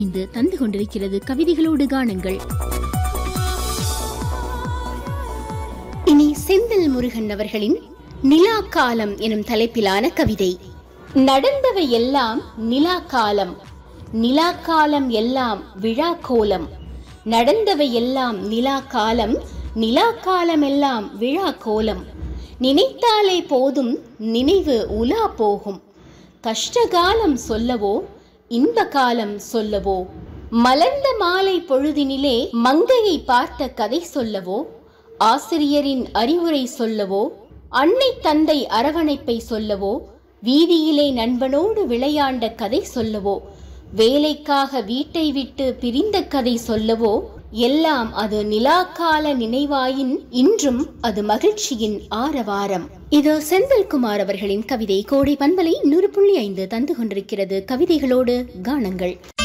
இன்று தந்து கொண்டிருக்கிறது கவிதைகளோடு காணுங்கள் இனி செந்தில் முருகன் அவர்களின் நிலா காலம் எனும் தலைப்பிலான கவிதை நடந்தவை எல்லாம் நிலா காலம் நிலா காலம் எல்லாம் விழா கோலம் நடந்தவை எல்லாம் நிலா காலம் நிலா காலம் எல்லாம் விழா கோலம் நினைத்தாலே போதும் நினைவு உலா போகும் கஷ்டகாலம் சொல்லவோ இன்ப காலம் சொல்லவோ மலர்ந்த மாலை பொழுதினிலே மங்கையை பார்த்த கதை சொல்லவோ ஆசிரியரின் அறிவுரை சொல்லவோ அன்னை தந்தை அரவணைப்பை சொல்லவோ வீதியிலே நண்பனோடு விளையாண்ட கதை சொல்லவோ வேலைக்காக வீட்டை விட்டு பிரிந்த கதை சொல்லவோ எல்லாம் அது நிலாக்கால நினைவாயின் இன்றும் அது மகிழ்ச்சியின் ஆரவாரம் இது செந்தில்குமார் அவர்களின் கவிதை கோடை பண்பலை நூறு புள்ளி ஐந்து தந்து கொண்டிருக்கிறது கவிதைகளோடு கானங்கள்